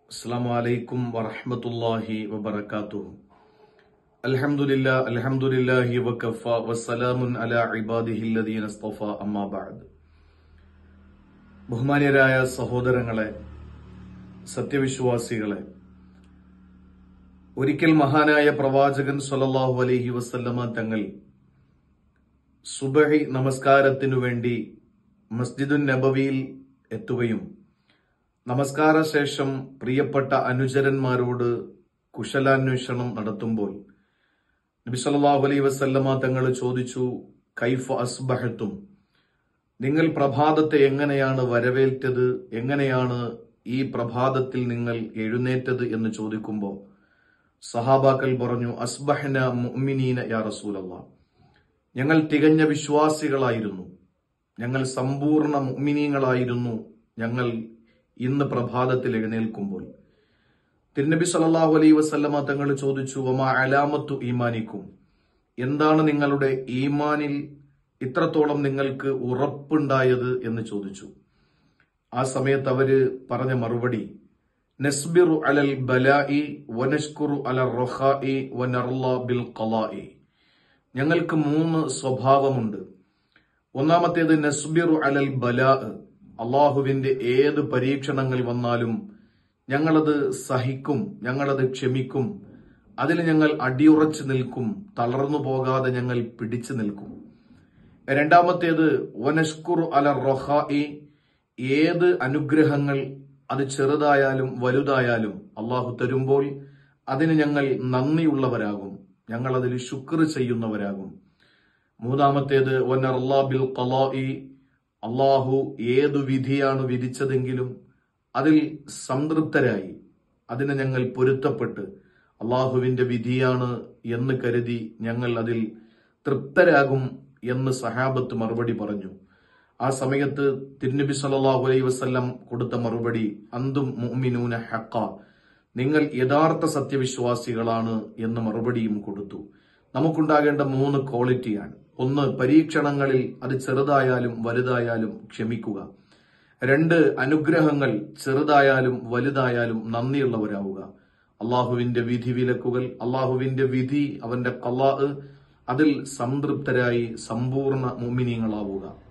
السلام عليكم ورحمة الله وبركاته الحمد لله الحمد لله وكفى والسلام على عباده الذين اصطفى أما بعد ബഹുമാന്യരായ സഹോദരങ്ങളെ സത്യവിശ്വാസികളെ ഒരിക്കൽ മഹാനായ പ്രവാചകൻ സല്ലല്ലാഹു അലൈഹി വസല്ലമ തങ്ങൾ സുബഹി നമസ്കാരത്തിനു വേണ്ടി മസ്ജിദുൻ നബവിയിൽ എത്തുകയും നമസ്കാര ശേഷം പ്രിയപ്പെട്ട അനുചരന്മാരോട് കുശലാന്വേഷണം നടത്തുമ്പോൾ നബി സല്ലല്ലാഹു അലൈഹി വസല്ലമ തങ്ങൾ ചോദിച്ചു കൈഫ അസ്ബഹത്തും നിങ്ങൾ പ്രഭാതത്തെ എങ്ങനെയാണ് വരവേറ്റത് എങ്ങനെയാണ് ഈ പ്രഭാതത്തിൽ നിങ്ങൾ എഴുന്നേറ്റത് എന്ന് ചോദിക്കുമ്പോൾ സഹാബാക്കൾ പറഞ്ഞു അസ്ബഹന മുഅ്മിനീന യാ റസൂലല്ലാ ഞങ്ങൾ തികഞ്ഞ വിശ്വാസികളായിരുന്നു ഞങ്ങൾ സമ്പൂർണ്ണ മുഅ്മിനീങ്ങളായിരുന്നു ഞങ്ങൾ ഇന്ന് പ്രഭാതത്തിൽ എഴുന്നേൽക്കുമ്പോൾ തിരുനബി സല്ലല്ലാഹു അലൈഹി വസല്ലമ തങ്ങൾ ചോദിച്ചു വമാ അലാമത്തു ഈമാനിക്കും എന്താണ് നിങ്ങളുടെ ഈമാനിൽ ഇത്രത്തോളം നിങ്ങൾക്ക് ഉറപ്പുണ്ടായത് എന്ന് ചോദിച്ചു ആ സമയത്ത് അവര് പറഞ്ഞ മറുപടി നസ്ബിറു അലൽ ബലായി വനഷ്കുറു അലൽ റൊഹായി വനർല ബിൽ ഖലായി ഞങ്ങൾക്ക് മൂന്ന് സ്വഭാവമുണ്ട് ഒന്നാമത്തേത് നസ്ബിറു അലൽ ബലാ അള്ളാഹുവിന്റെ ഏത് പരീക്ഷണങ്ങൾ വന്നാലും ഞങ്ങളത് സഹിക്കും ഞങ്ങളത് ക്ഷമിക്കും അതിൽ ഞങ്ങൾ അടിയുറച്ചു നിൽക്കും തളർന്നു പോകാതെ ഞങ്ങൾ പിടിച്ചു നിൽക്കും രണ്ടാമത്തേത് വനഷ്കുറു അല റൊഹായി ഏത് അനുഗ്രഹങ്ങൾ അത് ചെറുതായാലും വലുതായാലും അള്ളാഹു തരുമ്പോൾ അതിന് ഞങ്ങൾ നന്ദിയുള്ളവരാകും ഞങ്ങൾ അതിൽ ശുക്ർ ചെയ്യുന്നവരാകും മൂന്നാമത്തേത് വനർല്ലാ ബിൽ ഖലായി അള്ളാഹു ഏതു വിധിയാണ് വിധിച്ചതെങ്കിലും അതിൽ സംതൃപ്തരായി അതിനെ ഞങ്ങൾ പൊരുത്തപ്പെട്ട് അള്ളാഹുവിന്റെ വിധിയാണ് എന്ന് കരുതി ഞങ്ങൾ അതിൽ തൃപ്തരാകും എന്ന് സഹാബത്ത് മറുപടി പറഞ്ഞു ആ സമയത്ത് തിരുനബി സല്ലല്ലാഹു അലൈഹി വസല്ലം കൊടുത്ത മറുപടി അന്തും മുഅ്മിനൂന ഹക്ക നിങ്ങൾ യഥാർത്ഥ സത്യവിശ്വാസികളാണ് എന്ന് മറുപടിയും കൊടുത്തു നമുക്കുണ്ടാകേണ്ട മൂന്ന് ക്വാളിറ്റിയാണ് ഒന്ന് പരീക്ഷണങ്ങളിൽ അത് ചെറുതായാലും വലുതായാലും ക്ഷമിക്കുക രണ്ട് അനുഗ്രഹങ്ങൾ ചെറുതായാലും വലുതായാലും നന്ദിയുള്ളവരാവുക അള്ളാഹുവിന്റെ വിധി വിലക്കുകൾ അള്ളാഹുവിന്റെ വിധി അവന്റെ കലാ അതിൽ സംതൃപ്തരായി സമ്പൂർണ്ണ മുമിനിയങ്ങളാവുക